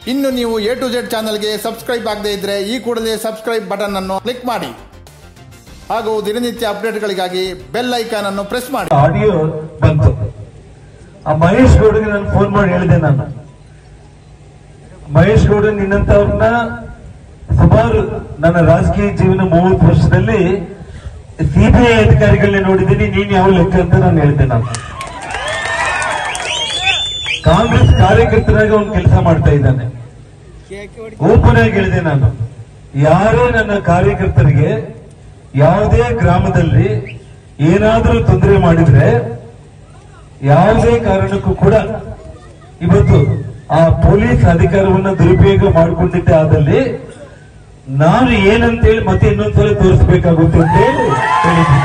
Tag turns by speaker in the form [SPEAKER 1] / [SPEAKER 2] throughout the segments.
[SPEAKER 1] ಇನ್ನು ನೀವು A to Z ಚಾನಲ್ಗೆ ಸಬ್ಸ್ಕ್ರೈಬ್ ಆಗದೇ ಇದ್ರೆ ಈ ಕೂಡಲೇ ಸಬ್ಸ್ಕ್ರೈಬ್ ಬಟನ್ ಅನ್ನು ಕ್ಲಿಕ್ ಮಾಡಿ ಹಾಗೂ ದಿನನಿತ್ಯ ಅಪ್ಡೇಟ್ಗಳಿಗಾಗಿ ಬೆಲ್ ಐಕಾನ್ ಅನ್ನು ಪ್ರೆಸ್ ಮಾಡಿ
[SPEAKER 2] ಆಡಿಯೋ ಬಂತು ಆ ಮಹೇಶ್ ಗೌಡ್ಗೆ ನಾನು ಫೋನ್ ಮಾಡಿ ಹೇಳಿದೆ ನಾನು ಮಹೇಶ್ ಗೌಡ ನಿನ್ನಂತವ್ರನ್ನ ಸುಮಾರು ನನ್ನ ರಾಜಕೀಯ ಜೀವನ ಮೂವತ್ತು ವರ್ಷದಲ್ಲಿ ಸಿಬಿಐ ಅಧಿಕಾರಿಗಳನ್ನ ನೋಡಿದ್ದೀನಿ ನೀನ್ ಯಾವ ಲೆಕ್ಕ ಅಂತ ನಾನು ಹೇಳಿದ್ದೆ ನಾನು ಕಾಂಗ್ರೆಸ್ ಕಾರ್ಯಕರ್ತರಾಗಿ ಅವ್ನು ಕೆಲಸ ಮಾಡ್ತಾ ಇದ್ದಾನೆ ಓಪನ್ ಆಗಿ ಹೇಳಿದೆ ನಾನು ಯಾರೇ ನನ್ನ ಕಾರ್ಯಕರ್ತರಿಗೆ ಯಾವುದೇ ಗ್ರಾಮದಲ್ಲಿ ಏನಾದರೂ ತೊಂದರೆ ಮಾಡಿದ್ರೆ ಯಾವುದೇ ಕಾರಣಕ್ಕೂ ಕೂಡ ಇವತ್ತು ಆ ಪೊಲೀಸ್ ಅಧಿಕಾರವನ್ನ ದುರುಪಯೋಗ ಮಾಡಿಕೊಂಡಿದ್ದೆ ಆದಲ್ಲಿ ನಾನು ಏನಂತೇಳಿ ಮತ್ತೆ ಇನ್ನೊಂದ್ಸಲ ತೋರಿಸಬೇಕಾಗುತ್ತೆ ಅಂತ ಹೇಳಿ ಹೇಳಿದ್ದೀನಿ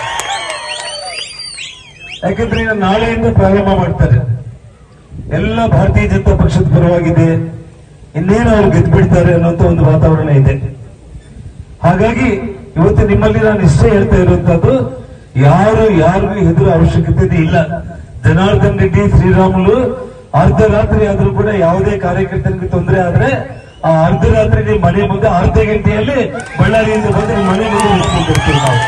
[SPEAKER 2] ಯಾಕಂದ್ರೆ ಇನ್ನು ನಾಳೆಯಿಂದ ಪ್ರಾರಂಭ ಮಾಡ್ತಾರೆ ಎಲ್ಲ ಭಾರತೀಯ ಜನತಾ ಪಕ್ಷದ ಪರವಾಗಿದೆ ಇನ್ನೇನು ಅವ್ರು ಗೆದ್ದು ಬಿಡ್ತಾರೆ ಅನ್ನೋಂತ ಒಂದು ವಾತಾವರಣ ಇದೆ ಹಾಗಾಗಿ ಇವತ್ತು ನಿಮ್ಮಲ್ಲಿ ನಾನು ಇಷ್ಟೇ ಹೇಳ್ತಾ ಇರುವಂತದ್ದು ಯಾರು ಯಾರಿಗೂ ಹೆದರೋ ಅವಶ್ಯಕತೆ ಇಲ್ಲ ಜನಾರ್ದನ್ ರೆಡ್ಡಿ ಶ್ರೀರಾಮುಲು ಅರ್ಧ ರಾತ್ರಿ ಆದ್ರೂ ಕೂಡ ಯಾವುದೇ ಕಾರ್ಯಕರ್ತನಿಗೆ ತೊಂದರೆ ಆದ್ರೆ ಆ ಅರ್ಧ ರಾತ್ರಿ ನಿಮ್ಮ ಮನೆ ಮುಂದೆ ಅರ್ಧ ಗಂಟೆಯಲ್ಲಿ ಬಳ್ಳಾರಿಯಿಂದ ಬಂದು ನಿಮ್ಮ ಮನೆ ಮುಂದೆ ನಿಂತ್ಕೊಂಡಿರ್ತೀವಿ ನಾವು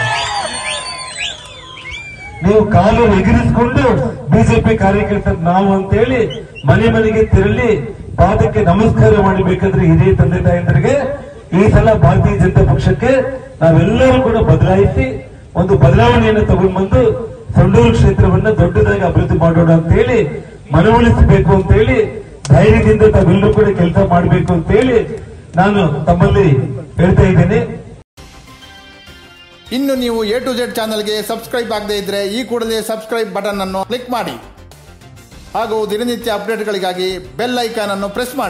[SPEAKER 2] ನೀವು ಕಾಲು ಎಗರಿಸಿಕೊಂಡು ಬಿಜೆಪಿ ಕಾರ್ಯಕರ್ತರು ನಾವು ಅಂತೇಳಿ ಮನೆ ಮನೆಗೆ ತೆರಳಿ ಪಾದಕ್ಕೆ ನಮಸ್ಕಾರ ಮಾಡಬೇಕಾದ್ರೆ ಹಿರಿಯ ತಂದೆ ತಾಯಂದರಿಗೆ ಈ ಸಲ ಭಾರತೀಯ ಜನತಾ ಪಕ್ಷಕ್ಕೆ ನಾವೆಲ್ಲರೂ ಕೂಡ ಬದಲಾಯಿಸಿ ಒಂದು ಬದಲಾವಣೆಯನ್ನು ತಗೊಂಡು ಬಂದು ಸಂಡೂರು ಕ್ಷೇತ್ರವನ್ನ ದೊಡ್ಡದಾಗಿ ಅಭಿವೃದ್ಧಿ ಮಾಡೋಣ ಅಂತ ಹೇಳಿ ಮನವೊಲಿಸಬೇಕು ಅಂತ ಹೇಳಿ ಧೈರ್ಯದಿಂದ ತಾವೆಲ್ಲರೂ ಕೂಡ ಕೆಲಸ ಮಾಡಬೇಕು ಅಂತ ಹೇಳಿ ನಾನು ತಮ್ಮಲ್ಲಿ ಹೇಳ್ತಾ ಇದ್ದೇನೆ
[SPEAKER 1] ಇನ್ನು ನೀವು ಎ ಟು ಜೆಡ್ ಚಾನಲ್ಗೆ ಸಬ್ಸ್ಕ್ರೈಬ್ ಆಗದೇ ಇದ್ರೆ ಈ ಕೂಡಲೇ ಸಬ್ಸ್ಕ್ರೈಬ್ ಬಟನ್ ಅನ್ನು ಕ್ಲಿಕ್ ಮಾಡಿ ಹಾಗೂ ದಿನನಿತ್ಯ ಅಪ್ಡೇಟ್ಗಳಿಗಾಗಿ ಬೆಲ್ ಐಕಾನ್ ಅನ್ನು ಪ್ರೆಸ್ ಮಾಡಿ